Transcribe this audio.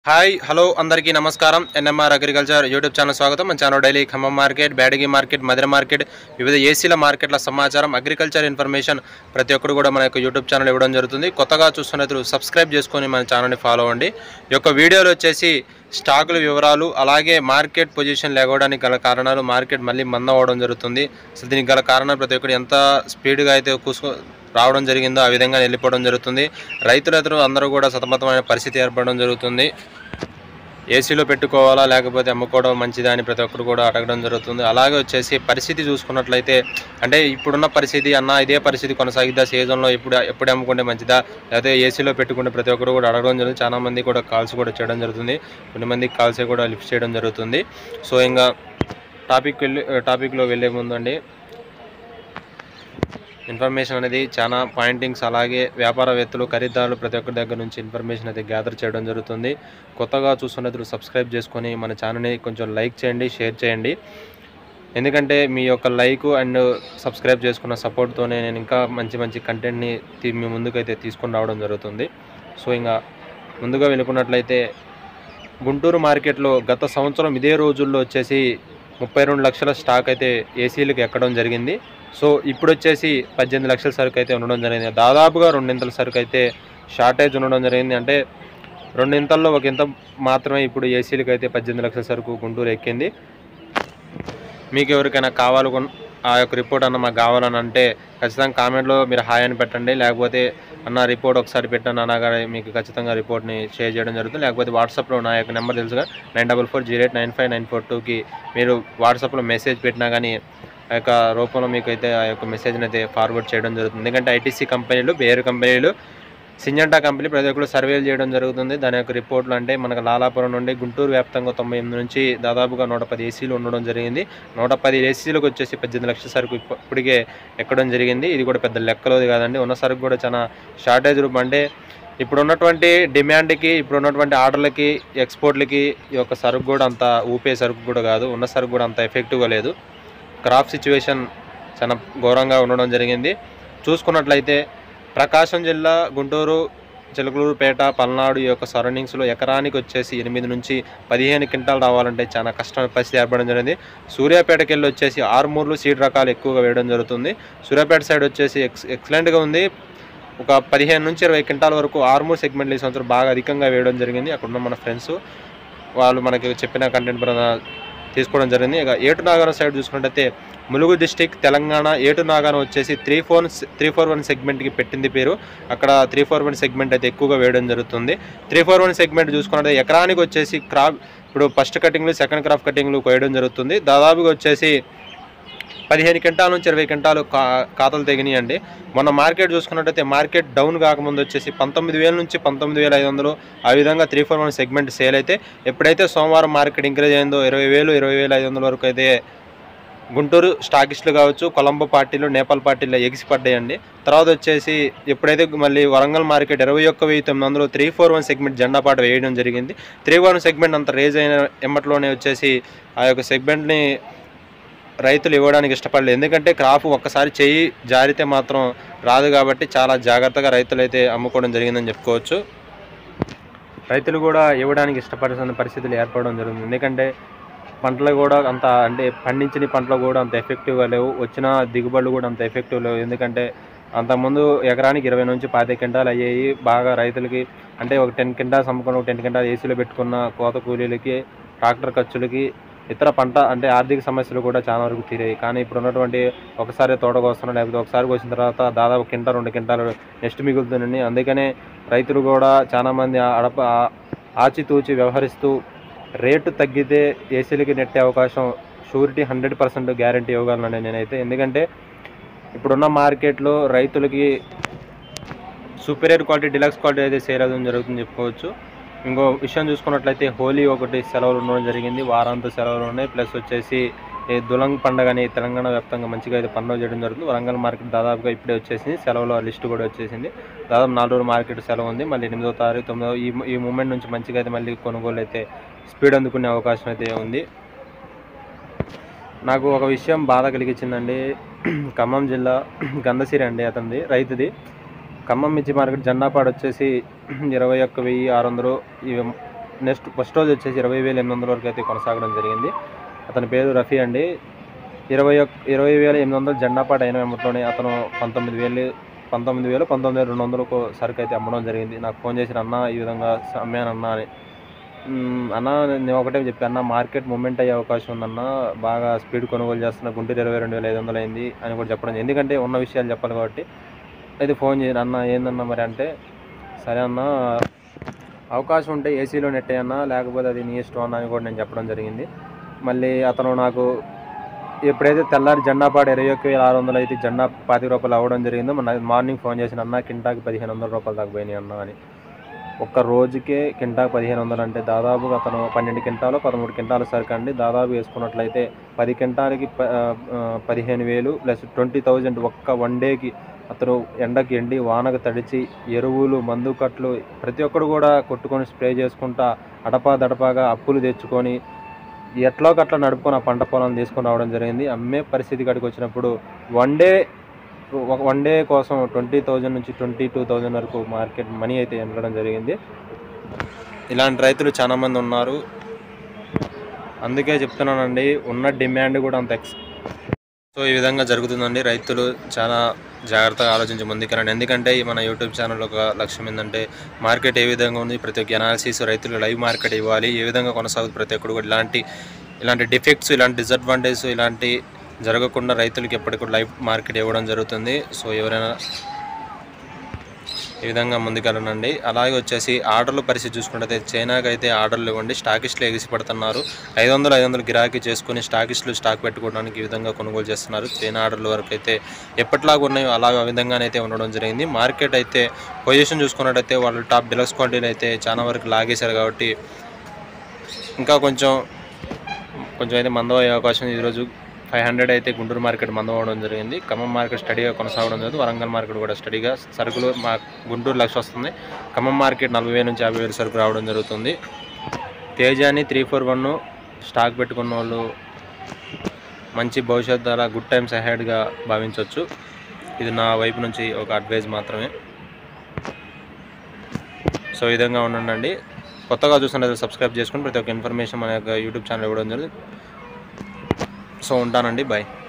Hi hello అందరికీ నమస్కారం NMR agriculture YouTube channel స్వాగతం మన channel daily Khammam market Byadagi market Madhura market వివిధ ఏసీల మార్కెట్ల సమాచారం అగ్రికల్చర్ ఇన్ఫర్మేషన్ ప్రతి ఒక్కరు కూడా మన యొక్క యూట్యూబ్ ఛానల్ ఇవ్వడం జరుగుతుంది కొత్తగా చూస్తున్నట్లు సబ్స్క్రైబ్ చేసుకొని మన ఛానల్ని ఫాలో అవ్వండి ఈ యొక్క వీడియోలో వచ్చేసి స్టాకుల వివరాలు అలాగే మార్కెట్ పొజిషన్ లేకపోవడానికి గల కారణాలు మార్కెట్ మళ్ళీ మంద అవ్వడం జరుగుతుంది అసలు దీనికి గల కారణాలు ప్రతి ఒక్కరు ఎంత స్పీడ్గా అయితే కూసుకో రావడం జరిగిందో ఆ విధంగా వెళ్ళిపోవడం జరుగుతుంది రైతులందరూ అందరూ కూడా సతమతమైన పరిస్థితి ఏర్పడడం జరుగుతుంది ఏసీలో పెట్టుకోవాలా లేకపోతే అమ్ముకోవడం మంచిదా అని ప్రతి ఒక్కరు కూడా అడగడం జరుగుతుంది అలాగే వచ్చేసి పరిస్థితి చూసుకున్నట్లయితే అంటే ఇప్పుడున్న పరిస్థితి అన్న ఇదే పరిస్థితి కొనసాగిద్దా సీజన్లో ఎప్పుడు ఎప్పుడు అమ్ముకుంటే మంచిదా లేకపోతే ఏసీలో పెట్టుకుంటే ప్రతి ఒక్కరు కూడా అడగడం జరుగుతుంది చాలా మంది కూడా కాల్స్ కూడా చేయడం జరుగుతుంది కొన్ని మందికి కాల్స్ కూడా లిఫ్ట్ చేయడం జరుగుతుంది సో ఇంకా టాపిక్ వెళ్ళి టాపిక్లో వెళ్ళే ముందండి ఇన్ఫర్మేషన్ అనేది చాలా పాయింటింగ్స్ అలాగే వ్యాపారవేత్తలు ఖరీదారులు ప్రతి ఒక్కరి దగ్గర నుంచి ఇన్ఫర్మేషన్ అయితే గ్యాదర్ చేయడం జరుగుతుంది కొత్తగా చూస్తున్నట్లు సబ్స్క్రైబ్ చేసుకొని మన ఛానల్ని కొంచెం లైక్ చేయండి షేర్ చేయండి ఎందుకంటే మీ యొక్క లైక్ అండ్ సబ్స్క్రైబ్ చేసుకున్న సపోర్ట్తోనే నేను ఇంకా మంచి మంచి కంటెంట్ని తీ- మీ ముందుకైతే తీసుకొని రావడం జరుగుతుంది సో ఇంకా ముందుగా వెళ్ళుకున్నట్లయితే గుంటూరు మార్కెట్లో గత సంవత్సరం ఇదే రోజుల్లో వచ్చేసి ముప్పై రెండు లక్షల స్టాక్ అయితే ఏసీలకు ఎక్కడం జరిగింది సో ఇప్పుడు వచ్చేసి పద్దెనిమిది లక్షల సరుకు అయితే ఉండడం జరిగింది దాదాపుగా రెండింతల సరుకు అయితే షార్టేజ్ ఉండడం జరిగింది అంటే రెండింతల్లో ఒక ఇంత మాత్రమే ఇప్పుడు ఏసీలకు అయితే పద్దెనిమిది లక్షల సరుకు గుంటూరు ఎక్కింది మీకు ఎవరికైనా కావాలి ఆ యొక్క రిపోర్ట్ అన్న మాకు కావాలని అంటే ఖచ్చితంగా కామెంట్లో మీరు హాయ్ అని పెట్టండి లేకపోతే అన్న రిపోర్ట్ ఒకసారి పెట్టండి అనగా మీకు ఖచ్చితంగా రిపోర్ట్ని షేర్ చేయడం జరుగుతుంది లేకపోతే వాట్సాప్లో నా యొక్క నెంబర్ తెలుసుగా nine double four zero eight nine five nine four టూకి మీరు వాట్సాప్లో మెసేజ్ పెట్టినా కానీ ఆ యొక్క రూపంలో మీకు అయితే ఆ యొక్క మెసేజ్ని అయితే ఫార్వర్డ్ చేయడం జరుగుతుంది ఎందుకంటే ఐటీసీ కంపెనీలు వేరు కంపెనీలు సింజంటా కంపెనీ ప్రతి ఒక్కరు సర్వేలు చేయడం జరుగుతుంది దాని యొక్క రిపోర్ట్లు అంటే మనకు లాలాపురం నుండి గుంటూరు వ్యాప్తంగా తొంభై ఎనిమిది నుంచి దాదాపుగా నూట పది ఏసీలు ఉండడం జరిగింది నూట పది ఏసీలకు వచ్చేసి పద్దెనిమిది లక్షల సరుకు ఇప్ప- ఇప్పటికే ఎక్కడం జరిగింది ఇది కూడా పెద్ద లెక్కలోది కాదండి ఉన్న సరుకు కూడా చాలా షార్టేజ్ రూపం అంటే ఇప్పుడు ఉన్నటువంటి డిమాండ్కి ఇప్పుడు ఉన్నటువంటి ఆర్డర్లకి ఎక్స్పోర్ట్లకి ఈ యొక్క సరుకు కూడా అంత ఊపే సరుకు కూడా కాదు ఉన్న సరుకు కూడా అంత ఎఫెక్టివ్గా లేదు క్రాప్ సిచ్యువేషన్ చాలా ఘోరంగా ఉండడం జరిగింది చూసుకున్నట్లయితే ప్రకాశం జిల్లా గుంటూరు చిలకలూరుపేట పల్నాడు ఈ యొక్క సరౌండింగ్స్లో ఎకరానికి వచ్చేసి ఎనిమిది నుంచి పదిహేను క్వింటాలు రావాలంటే చాలా కష్టమైన పరిస్థితి ఏర్పడడం జరిగింది సూర్యాపేటకి వెళ్ళి వచ్చేసి ఆరుమూర్లు సీడ్ రకాలు ఎక్కువగా వేయడం జరుగుతుంది సూర్యాపేట సైడ్ వచ్చేసి ఎక్స్ ఎక్సలెంట్గా ఉంది ఒక పదిహేను నుంచి ఇరవై క్వింటాల వరకు ఆర్మూర్ సెగ్మెంట్లు ఈ సంవత్సరం బాగా అధికంగా వేయడం జరిగింది అక్కడ ఉన్న మన ఫ్రెండ్స్ వాళ్ళు మనకి చెప్పిన కంటెంట్ పరంగా తీసుకోవడం జరిగింది ఇక ఏటు నాగారం సైడ్ చూసుకున్నట్టయితే ములుగు డిస్టిక్ తెలంగాణ ఏటు నాగారం వచ్చేసి three four three four one సెగ్మెంట్కి పెట్టింది పేరు అక్కడ త్రీ ఫోర్ వన్ సెగ్మెంట్ అయితే ఎక్కువగా వేయడం జరుగుతుంది త్రీ ఫోర్ వన్ సెగ్మెంట్ చూసుకున్నట్లయితే ఎకరానికి వచ్చేసి క్రాప్ ఇప్పుడు ఫస్ట్ కటింగ్లు సెకండ్ క్రాప్ కటింగ్లు కోయడం జరుగుతుంది దాదాపుగా వచ్చేసి పదిహేను క్వింటాల నుంచి ఇరవై క్వింటాలు కా ఖాతాలు తెగినాయండి మొన్న మార్కెట్ చూసుకున్నట్టయితే మార్కెట్ డౌన్ కాకముందు వచ్చేసి పంతొమ్మిది వేల నుంచి పంతొమ్మిది వేల ఐదు వందలు ఆ విధంగా three four one segment sale అయితే ఎప్పుడైతే సోమవారం మార్కెట్ ఇంక్రీజ్ అయిందో ఇరవై వేలు ఇరవై వేల ఐదు వందల వరకు అయితే గుంటూరు స్టాకిస్టులు కావచ్చు కొలంబో పార్టీలు నేపాల్ పార్టీలు ఎగిసిపడ్డాయండి తర్వాత వచ్చేసి ఎప్పుడైతే మళ్ళీ వరంగల్ మార్కెట్ ఇరవై ఒక్క వెయ్యి తొమ్మిది వందలు త్రీ ఫోర్ వన్ సెగ్మెంట్ జెండా పాట వేయడం జరిగింది త్రీ వన్ సెగ్మెంట్ అంత రేజ్ అయిన ఎమ్మట్లోనే వచ్చేసి ఆ యొక్క సెగ్మెంట్ని రైతులు ఇవ్వడానికి ఇష్టపడలేదు ఎందుకంటే క్రాప్ ఒక్కసారి చెయ్యి జారితే మాత్రం రాదు కాబట్టి చాలా జాగ్రత్తగా రైతులు అయితే అమ్ముకోవడం జరిగిందని చెప్పుకోవచ్చు రైతులు కూడా ఇవ్వడానికి ఇష్టపడాల్సిన పరిస్థితులు ఏర్పడడం జరుగుతుంది ఎందుకంటే పంటలు కూడా అంత అంటే పండించిన పంటలు కూడా అంత ఎఫెక్టివ్గా లేవు వచ్చిన దిగుబడులు కూడా అంత ఎఫెక్టివ్ లేవు ఎందుకంటే అంతకుముందు ఎకరానికి ఇరవై నుంచి పాతి క్వింటాలు అయ్యాయి బాగా రైతులకి అంటే ఒక టెన్ క్వింటాల్స్ అమ్ముకున్న ఒక టెన్ క్వింటాల్ ఏసీలో పెట్టుకున్న కోత కూలీలకి ట్రాక్టర్ ఖర్చులకి ఇతర పంట అంటే ఆర్థిక సమస్యలు కూడా చాలా వరకు తీరాయి కానీ ఇప్పుడు ఉన్నటువంటి ఒకసారి తోట కోస్తున్నాం లేకపోతే ఒకసారి కోసిన తర్వాత దాదాపు కింట రెండు క్వింటాలు నెక్స్ట్ మిగులుతుందండి అందుకనే రైతులు కూడా చాలామంది అడప ఆ- ఆచితూచి వ్యవహరిస్తూ రేటు తగ్గితే ఏసీలకి నెట్టే అవకాశం షూరిటీ హండ్రెడ్ పర్సెంట్ గ్యారంటీ ఇవ్వగలనండి నేనైతే ఎందుకంటే ఇప్పుడున్న మార్కెట్లో రైతులకి సూపీరియర్ క్వాలిటీ డిలక్స్ క్వాలిటీ అయితే సేల్ అవ్వడం జరుగుతుంది చెప్పుకోవచ్చు ఇంకో విషయం చూసుకున్నట్లయితే హోలీ ఒకటి సెలవులు ఉండడం జరిగింది వారాంత సెలవులు ఉన్నాయి ప్లస్ వచ్చేసి ఈ దులంగ్ పండుగ అని తెలంగాణ వ్యాప్తంగా మంచిగా అయితే పండుగ చేయడం జరుగుతుంది వరంగల్ మార్కెట్ దాదాపుగా ఇప్పుడే వచ్చేసింది సెలవుల లిస్ట్ కూడా వచ్చేసింది దాదాపు నాలుగు రోజులు మార్కెట్ సెలవు ఉంది మళ్ళీ ఎనిమిదో తారీఖు తొమ్మిదో ఈ ఈ మూమెంట్ నుంచి మంచిగా అయితే మళ్ళీ కొనుగోలు అయితే స్పీడ్ అందుకునే అవకాశం అయితే ఉంది నాకు ఒక విషయం బాధ కలిగించిందండి ఖమ్మం జిల్లా గంధసిరి అండి అతనిది రైతుది ఖమ్మం మిర్చి మార్కెట్ జెండాపాడు వచ్చేసి ఇరవై ఒక్క వెయ్యి ఆరు వందలు ఇవి నెక్స్ట్ ఫస్ట్ రోజు వచ్చేసి ఇరవై వేల ఎనిమిది వందల వరకు అయితే కొనసాగడం జరిగింది అతని పేరు రఫీ అండి ఇరవై ఒక్క ఇరవై వేల ఎనిమిది వందలు జెండాపాట అయిన వెంబట్లోనే అతను పంతొమ్మిది వేలు పంతొమ్మిది వేలు పంతొమ్మిది వేల రెండు వందలకు సరుకు అయితే అమ్మడం జరిగింది నాకు ఫోన్ చేసిన అన్న ఈ విధంగా అమ్మాను అన్న అని మ్మ్, అన్న నేను ఒకటే చెప్పాను అన్న మార్కెట్ మూమెంట్ అయ్యే అవకాశం ఉందన్న బాగా స్పీడ్ కొనుగోలు చేస్తున్న గుంటూరు ఇరవై రెండు వేల ఐదు వందలు అయింది అని కూడా చెప్పడం జరిగింది. ఎందుకంటే ఉన్న విషయాలు చెప్పాలి కాబట్టి అయితే ఫోన్ చేయండి అన్న ఏందన్న మరి అంటే సరే అన్న అవకాశం ఉంటే ఏసీలో నెట్ అన్న లేకపోతే అది నీ ఇష్టం అన్న అని కూడా నేను చెప్పడం జరిగింది మళ్ళీ అతను నాకు ఎప్పుడైతే తెల్లారి జెండా పాడు ఇరవై ఒక్క వేల ఆరు వందలు అయితే జెండా పాతిక రూపాయలు అవ్వడం జరిగిందో మన మార్నింగ్ ఫోన్ చేసిన అన్న కింటాకి పదిహేను వందల రూపాయలు దాకా పోయినాయి అన్న అని ఒక్క రోజుకే కింటాకు పదిహేను వందలు అంటే దాదాపుగా అతను పన్నెండు కింటాలు పదమూడు కింటాలు సరుకు అండి దాదాపు వేసుకున్నట్లయితే పది కింటాలకి ప- ఆ, ఆ, పదిహేను వేలు ప్లస్ ట్వంటీ థౌజండ్ ఒక్క వన్ డేకి అతను ఎండకి ఎండి వానకు తడిచి ఎరువులు మందు కట్లు ప్రతి ఒక్కడు కూడా కొట్టుకొని స్ప్రే చేసుకుంటా అడపా దడపాగా అప్పులు తెచ్చుకొని ఎట్లో కట్లా నడుపుకొని ఆ పంట పొలం తీసుకొని రావడం జరిగింది అమ్మే పరిస్థితి కాడికి వచ్చినప్పుడు వన్ డే ఒక వన్ డే కోసం ట్వంటీ థౌజండ్ నుంచి ట్వంటీ టూ థౌజండ్ వరకు మార్కెట్ మనీ అయితే వెళ్ళడం జరిగింది ఇలాంటి రైతులు చాలా మంది ఉన్నారు అందుకే చెప్తున్నానండి ఉన్న డిమాండ్ కూడా అంత ఎక్స్ సో ఈ విధంగా జరుగుతుందండి రైతులు చాలా జాగ్రత్తగా ఆలోచించి ముందుకెళ్ళండి ఎందుకంటే ఈ మన యూట్యూబ్ ఛానల్ ఒక లక్ష్యం ఏంటంటే మార్కెట్ ఏ విధంగా ఉంది ప్రతి ఒక్క అనాలిసిస్ రైతులు లైవ్ మార్కెట్ ఇవ్వాలి ఏ విధంగా కొనసాగుతుంది ప్రతి ఒక్కరు కూడా ఇలాంటి ఇలాంటి డిఫెక్ట్స్ ఇలాంటి డిసడ్వాంటేజ్ ఇలాంటి జరగకుండా రైతులకి ఎప్పటికీ లైవ్ మార్కెట్ ఇవ్వడం జరుగుతుంది సో ఎవరైనా ఈ విధంగా ముందుకెళ్ళనండి అలాగే వచ్చేసి ఆర్డర్ల పరిస్థితి చూసుకుంటే చైనాకి అయితే ఆర్డర్లు ఇవ్వండి స్టాకిస్టులు ఎగిసి పడుతున్నారు ఐదు వందలు ఐదు వందలు గిరాకీ చేసుకుని స్టాకిస్టులు స్టాక్ పెట్టుకోవడానికి ఈ విధంగా కొనుగోలు చేస్తున్నారు చైనా ఆర్డర్ల వరకు అయితే ఎప్పటిలాగా ఉన్నాయో అలాగ ఆ విధంగానైతే ఉండడం జరిగింది మార్కెట్ అయితే పొజిషన్ చూసుకున్నట్టయితే వాళ్ళు టాప్ డిలక్స్ క్వాలిటీలు అయితే చాలా వరకు లాగేశారు కాబట్టి ఇంకా కొంచెం కొంచెం అయితే మందం అయ్యే అవకాశం ఉంది. ఈరోజు ఫైవ్ హండ్రెడ్ అయితే గుంటూరు మార్కెట్ మందం అవ్వడం జరిగింది ఖమ్మం మార్కెట్ స్టడీగా కొనసాగడం జరుగుతుంది వరంగల్ మార్కెట్ కూడా స్టడీగా సరుకులు మా గుంటూరు లక్ష వస్తుంది ఖమ్మం మార్కెట్ నలభై వేల నుంచి యాభై వేల సరుకు రావడం జరుగుతుంది తేజాని త్రీ ఫోర్ వన్ స్టాక్ పెట్టుకున్న వాళ్ళు మంచి భవిష్యత్తు ద్వారా గుడ్ టైమ్స్ అహెడ్గా భావించవచ్చు ఇది నా వైపు నుంచి ఒక అడ్వైజ్ మాత్రమే సో ఈ విధంగా ఉండండి కొత్తగా చూస్తున్నది సబ్స్క్రైబ్ చేసుకుని ప్రతి ఒక్క ఇన్ఫర్మేషన్ మన యొక్క యూట్యూబ్ ఛానల్ ఇవ్వడం జరుగుతుంది సో ఉంటానండి బాయ్